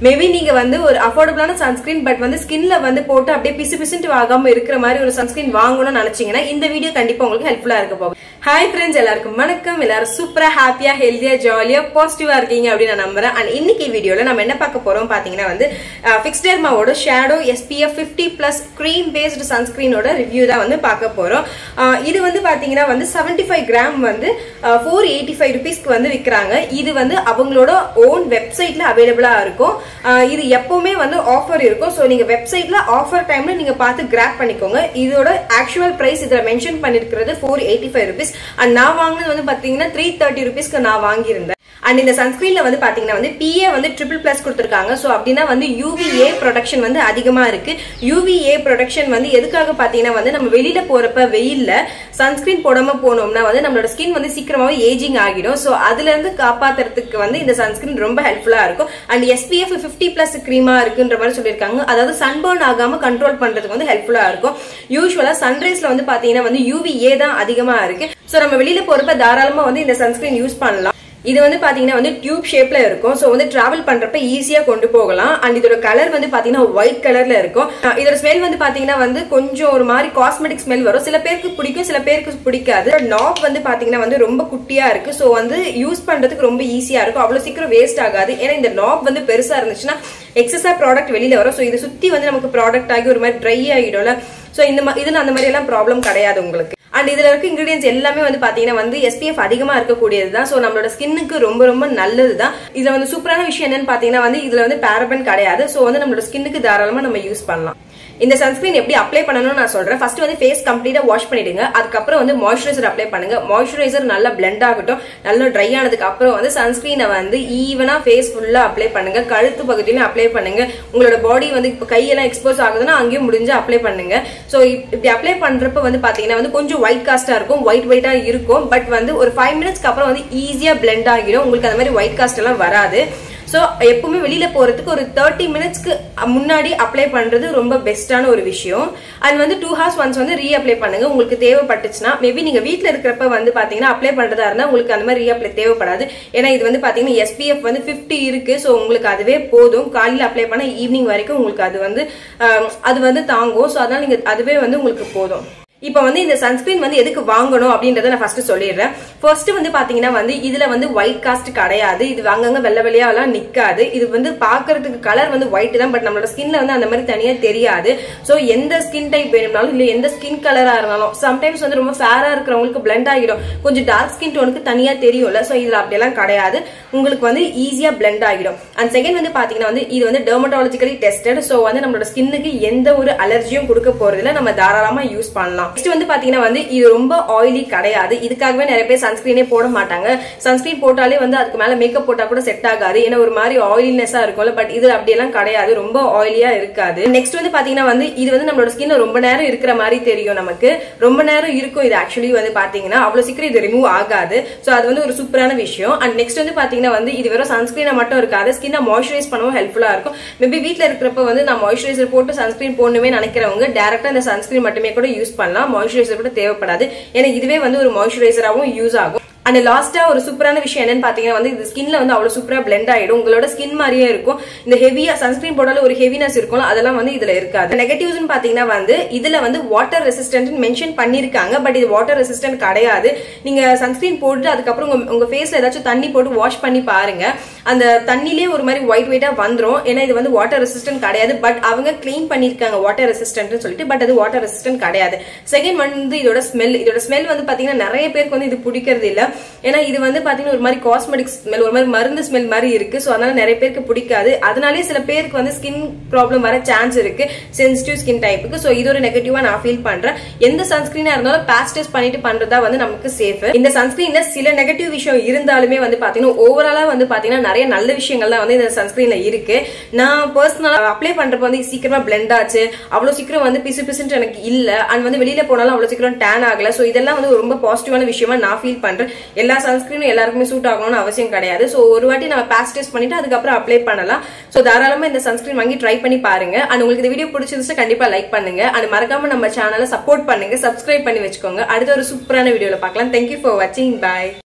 maybe நீங்க வந்து ஒரு அஃபோர்டபுளான சன்ஸ்கிரீன் பட் வந்து ஸ்கின்ல வந்து போட்டு அப்படியே பிசு பிசுட்டு ஆகாம இருக்கிற மாதிரி ஒரு சன்ஸ்கிரீன் வாங்கணும்னு நினைச்சீங்கன்னா இந்த வீடியோ கண்டிப்பா உங்களுக்கு ஹெல்ப்ஃபுல்லா இருக்க போகும் ஹாய் ஃப்ரெண்ட்ஸ் எல்லாருக்கும் வணக்கம் எல்லாரும் சூப்பரா ஹாப்பியா ஹெல்தியா ஜாலியா பாசிட்டிவா இருக்கீங்க அப்படின்னு நான் நம்புறேன் அண்ட் இன்னைக்கு வீடியோல நம்ம என்ன பார்க்க போறோம் பாத்தீங்கன்னா வந்து ஃபிக்ஸ்டர்மாவோட shadow SPF fifty plus cream based சன்ஸ்கிரீனோட ரிவ்யூ தான் வந்து பார்க்க போறோம் அஹ் இது வந்து பாத்தீங்கன்னா வந்து செவன்டி ஃபைவ் கிராம் வந்து ஃபோர் எயிட்டி ஃபைவ் ருபீஸ்க்கு வந்து விற்கிறாங்க இது வந்து அவங்களோட ஓன் வெப்சைட்ல அவைலபிளா இருக்கும் அஹ் இது எப்பவுமே வந்து ஆஃபர் இருக்கும் ஸோ நீங்க வெப்சைட்ல ஆஃபர் டைம்ல நீங்க பார்த்து கிராப் பண்ணிக்கோங்க இதோட ஆக்சுவல் பிரைஸ் இதுல மென்ஷன் பண்ணிருக்கிறது four eighty five rupees and நான் வாங்கினது வந்து பாத்தீங்கன்னா த்ரீ தேர்ட்டி ருபீஸ்க்கு நான் வாங்கியிருந்தேன் அண்ட் இந்த சன்ஸ்கிரீன்ல வந்து பாத்தீங்கன்னா வந்து பிஏ வந்து ட்ரிபிள் பிளஸ் கொடுத்துருக்காங்க ஸோ அப்படின்னா வந்து யூவிஏ ப்ரொடக்ஷன் வந்து அதிகமா இருக்கு யூவிஏ ப்ரொடக்ஷன் வந்து எதுக்காக பாத்தீங்கன்னா வந்து நம்ம வெளியில போறப்ப வெயில்ல சன்ஸ்கிரீன் போடாம போனோம்னா வந்து நம்மளோட ஸ்கின் வந்து சீக்கிரமாவே ஏஜிங் ஆகிடும் ஸோ அதுல இருந்து காப்பாத்துறதுக்கு வந்து இந்த சன்ஸ்கிரீன் ரொம்ப ஹெல்ப்ஃபுல்லா இருக்கும் அண்ட் எஸ்பிஎஃப் ஃபிஃப்டி பிளஸ் கிரீமா இருக்குன்ற மாதிரி சொல்லியிருக்காங்க அதாவது சன்பர்ன் ஆகாம கண்ட்ரோல் பண்றதுக்கு வந்து ஹெல்ப்ஃபுல்லா இருக்கும் யூஸ்வலா சன்ரைஸ்ல வந்து பாத்தீங்கன்னா வந்து யூவிஏ தான் அதிகமா இருக்கு ஸோ நம்ம வெளியில போறப்ப தாராளமா வந்து இந்த சன்ஸ்கிரீன் யூஸ் பண்ணலாம் இது வந்து பாத்தீங்கன்னா வந்து டியூப் ஷேப்ல இருக்கும் ஸோ வந்து டிராவல் பண்றப்ப ஈஸியா கொண்டு போகலாம் அண்ட் இதோட கலர் வந்து பாத்தீங்கன்னா ஒயிட் கலர்ல இருக்கும் அஹ் இதோட ஸ்மெல் வந்து பாத்தீங்கன்னா வந்து கொஞ்சம் ஒரு மாதிரி காஸ்மெட்டிக் ஸ்மெல் வரும் சில பேருக்கு பிடிக்கும் சில பேருக்கு பிடிக்காது நாப் வந்து பாத்தீங்கன்னா வந்து ரொம்ப குட்டியா இருக்கு ஸோ வந்து யூஸ் பண்றதுக்கு ரொம்ப ஈஸியா இருக்கும் அவ்வளவு சீக்கிரம் வேஸ்ட் ஆகாது ஏன்னா இந்த நாப் வந்து பெருசா இருந்துச்சுன்னா எக்ஸஸா ப்ராடக்ட் வெளியில வரும் ஸோ இது சுத்தி வந்து நமக்கு ப்ராடக்ட் ஆகி ஒரு மாதிரி ட்ரை ஆகிடும்ல ஸோ இந்த மாதிரி இதுல அந்த மாதிரி எல்லாம் ப்ராப்ளம் கிடையாது உங்களுக்கு அண்ட் இதுல இருக்க இன்கிரீடியன்ஸ் எல்லாமே வந்து பாத்தீங்கன்னா வந்து எஸ்பிஎஃப் அதிகமா இருக்கக்கூடியது தான் ஸோ நம்மளோட ஸ்கின்னுக்கு ரொம்ப ரொம்ப நல்லது தான் இதுல வந்து சூப்பரான விஷயம் என்னன்னு பாத்தீங்கன்னா வந்து இதுல வந்து பேரபன் கிடையாது ஸோ வந்து நம்மளோட ஸ்கின்னுக்கு தாராளமா நம்ம யூஸ் பண்ணலாம் இந்த சன்ஸ்கிரீன் எப்படி அப்ளை பண்ணணும்னு நான் சொல்றேன் ஃபர்ஸ்ட் வந்து ஃபேஸ் கம்ப்ளீட்டா வாஷ் பண்ணிடுங்க அதுக்கப்புறம் வந்து மாய்ஸ்சரைசர் அப்ளை பண்ணுங்க மாய்ஸ்சரைசர் நல்லா பிளெண்ட் ஆகட்டும் நல்லா ட்ரை ஆனதுக்கு அப்புறம் வந்து சன்ஸ்கிரீனை வந்து ஈவனா ஃபேஸ் ஃபுல்லா அப்ளை பண்ணுங்க கழுத்து பகுதியிலும் அப்ளை பண்ணுங்க உங்களோட பாடி வந்து இப்போ கையெல்லாம் எக்ஸ்போஸ் ஆகுதுன்னா அங்கேயும் முடிஞ்சு அப்ளை பண்ணுங்க ஸோ இப்படி அப்ளை பண்றப்ப வந்து பாத்தீங்கன்னா வந்து கொஞ்சம் ஒயிட் காஸ்டா இருக்கும் ஒயிட் ஒயிட்டா இருக்கும் பட் வந்து ஒரு ஃபைவ் மினிட்ஸ்க்கு அப்புறம் வந்து ஈஸியா பிளெண்ட் ஆகிடும் உங்களுக்கு அந்த மாதிரி ஒயிட் காஸ்ட் எல்லாம் வராது ஸோ எப்பவுமே வெளியில போறதுக்கு ஒரு தேர்ட்டி மினிட்ஸ்க்கு முன்னாடி அப்ளை பண்றது ரொம்ப பெஸ்டான ஒரு விஷயம் அண்ட் வந்து டூ ஹார்ஸ் ஒன்ஸ் வந்து ரீ அப்ளை பண்ணுங்க உங்களுக்கு தேவைப்பட்டுச்சுன்னா மேபி நீங்க வீட்டில் இருக்கிறப்ப வந்து பாத்தீங்கன்னா அப்ளை பண்றதா இருந்தா உங்களுக்கு அந்த மாதிரி ரீ அப்ளை தேவைப்படாது ஏன்னா இது வந்து பாத்தீங்கன்னா எஸ்பிஎஃப் வந்து ஃபிஃப்டி இருக்கு ஸோ உங்களுக்கு அதுவே போதும் காலையில் அப்ளை பண்ண ஈவினிங் வரைக்கும் உங்களுக்கு அது வந்து அது வந்து தாங்கும் ஸோ அதனால நீங்க அதுவே வந்து உங்களுக்கு போதும் இப்போ வந்து இந்த சன்ஸ்கிரீன் வந்து எதுக்கு வாங்கணும் அப்படின்றத நான் ஃபர்ஸ்ட் சொல்லிடுறேன் ஃபர்ஸ்ட் வந்து பாத்தீங்கன்னா வந்து இதுல வந்து ஒயிட் காஸ்ட் கிடையாது இது அங்கங்க வெள்ளை வெள்ளையாலாம் நிக்காது இது வந்து பாக்குறதுக்கு கலர் வந்து ஒயிட் தான் பட் நம்மளோட ஸ்கின்ல வந்து அந்த மாதிரி தனியா தெரியாது ஸோ எந்த ஸ்கின் டைப் வேணும்னாலும் இல்ல எந்த ஸ்கின் கலரா இருந்தாலும் சம்டைம்ஸ் வந்து ரொம்ப ஃபேரா இருக்கிறவங்களுக்கு பிளெண்ட் ஆகிடும் கொஞ்சம் டார்க் ஸ்கின் டோனுக்கு தனியா தெரியும்ல ஸோ இதுல அப்படியெல்லாம் கிடையாது உங்களுக்கு வந்து ஈஸியா பிளெண்ட் ஆகிடும் அண்ட் செகண்ட் வந்து பாத்தீங்கன்னா வந்து இது வந்து டெர்மட்டாலஜிக்கலி டெஸ்டட் ஸோ வந்து நம்மளோட ஸ்கின்னுக்கு எந்த ஒரு அலர்ஜியும் கொடுக்க போறதுல நம்ம தாராளமா யூஸ் பண்ணலாம் நெக்ஸ்ட் வந்து பாத்தீங்கன்னா வந்து இது ரொம்ப ஆயிலி கிடையாது இதுக்காகவே நிறைய பேர் சன்ஸ்கிரீனே போட மாட்டாங்க சன்ஸ்கிரீன் போட்டாலே வந்து அதுக்கு மேல மேக்கப் போட்டா கூட செட் ஆகாது ஏன்னா ஒரு மாதிரி ஆயிலினஸா இருக்கும்ல பட் இது அப்படியெல்லாம் கிடையாது ரொம்ப ஆயிலியா இருக்காது நெக்ஸ்ட் வந்து பாத்தீங்கன்னா வந்து இது வந்து நம்மளோட ஸ்கின் ரொம்ப நேரம் இருக்கிற மாதிரி தெரியும் நமக்கு ரொம்ப நேரம் இருக்கும் இது ஆக்சுவலி வந்து பாத்தீங்கன்னா அவ்வளவு சீக்கிரம் இது ரிமூவ் ஆகாது சோ அது வந்து ஒரு சூப்பரான விஷயம் அண்ட் நெக்ஸ்ட் வந்து பாத்தீங்கன்னா வந்து இது வெறும் சன்ஸ்கிரீனை மட்டும் இருக்காது ஸ்கின்னை மாய்ஸ்சரைஸ் பண்ணவும் ஹெல்ப்ஃபுல்லா இருக்கும் மேபி வீட்ல இருக்கிறப்ப வந்து நான் மாய்ஸ்சரைசர் போட்டு சன்ஸ்கிரீன் போடணுமே நினைக்கிறவங்க டேரக்டா இந்த சன்ஸ்கிரீன் மட்டுமே கூட யூஸ் பண்ணலாம் மாய்ஸ்சரைசர் கூட தேவைப்படாது ஏன்னா இதுவே வந்து ஒரு மாய்ஸ்சரைசராகவும் யூஸ் ஆகும் அண்ட் லாஸ்டா ஒரு சூப்பரான விஷயம் என்னன்னு பாத்தீங்கன்னா வந்து இது ஸ்கின்ல வந்து அவ்வளவு சூப்பரா பிளெண்ட் ஆயிடும் உங்களோட ஸ்கின் மாதிரியே இருக்கும் இந்த ஹெவியா சன்ஸ்கிரீன் போட்டாலும் ஒரு ஹெவினஸ் இருக்கும் அதெல்லாம் வந்து இதுல இருக்காது நெகட்டிவ்ஸ் பாத்தீங்கன்னா வந்து இதுல வந்து வாட்டர் ரெசிஸ்டன்ட் மென்ஷன் பண்ணிருக்காங்க பட் இது வாட்டர் ரெசிஸ்டன்ட் கிடையாது நீங்க சன்ஸ்கிரீன் போட்டு அதுக்கப்புறம் உங்க உங்க ஃபேஸ்ல ஏதாச்சும் தண்ணி போட்டு வாஷ் பண்ணி பாருங்க அந்த தண்ணிலே ஒரு மாதிரி ஒயிட் ஒயிட்டா வந்துரும் ஏன்னா இது வந்து வாட்டர் ரெசிஸ்டன்ட் கிடையாது பட் அவங்க கிளீன் பண்ணிருக்காங்க வாட்டர் ரெசிஸ்டன்ட் சொல்லிட்டு பட் அது வாட்டர் ரெசிஸ்டன்ட் கிடையாது செகண்ட் வந்து இதோட ஸ்மெல் இதோட ஸ்மெல் வந்து பாத்தீங்கன்னா நிறைய பேருக்கு வந்து இது பிடிக்கிறது இல்ல ஏன்னா இது வந்து பாத்தீங்கன்னா ஒரு மாதிரி காஸ்மெட்டிக் ஸ்மெல் ஒரு மாதிரி மருந்து ஸ்மெல் மாதிரி இருக்கு ஸோ அதனால நிறைய பேருக்கு பிடிக்காது அதனாலே சில பேருக்கு வந்து ஸ்கின் ப்ராப்ளம் வர சான்ஸ் இருக்கு சென்சிட்டிவ் ஸ்கின் டைப்புக்கு ஸோ இது ஒரு நெகட்டிவா நான் ஃபீல் பண்றேன் எந்த சன்ஸ்கிரீனா இருந்தாலும் பேஸ் டெஸ்ட் பண்ணிட்டு பண்றதா வந்து நமக்கு சேஃப் இந்த சன்ஸ்கிரீன்ல சில நெகட்டிவ் விஷயம் இருந்தாலுமே வந்து பாத்தீங்கன்னா ஓவராலா வந்து பாத்தீங்கன்னா நிறைய நல்ல விஷயங்கள்லாம் வந்து இந்த சன்ஸ்கிரீன்ல இருக்கு நான் பர்சனலா அப்ளை பண்றப்ப வந்து சீக்கிரமா பிளெண்ட் ஆச்சு அவ்வளவு சீக்கிரம் வந்து பிசு பிசுன்னு எனக்கு இல்ல அண்ட் வந்து வெளியில போனாலும் அவ்வளவு சீக்கிரம் டேன் ஆகல ஸோ இதெல்லாம் வந்து ரொம்ப பாசிட்டிவான விஷயமா நான் ஃபீல் பண்றேன் எல்லா சன்ஸ்கிரீனும் எல்லாருக்குமே சூட் ஆகணும்னு அவசியம் கிடையாது ஸோ ஒரு வாட்டி நம்ம பேஸ் டெஸ்ட் பண்ணிட்டு அதுக்கப்புறம் அப்ளை பண்ணலாம் ஸோ தாராளமா இந்த சன்ஸ்கிரீன் வாங்கி ட்ரை பண்ணி பாருங்க அண்ட் உங்களுக்கு இந்த வீடியோ பிடிச்சிருந்துச்சு கண்டிப்பா லைக் பண்ணுங்க அண்ட் மறக்காம நம்ம சேனலை சப்போர்ட் பண்ணுங்க சப்ஸ்கிரைப் பண்ணி வச்சுக்கோங்க அடுத்த ஒரு சூப்பரான வீடியோல பார்க்கலாம் தேங்க்யூ ஃபார் வாட்சிங் பாய்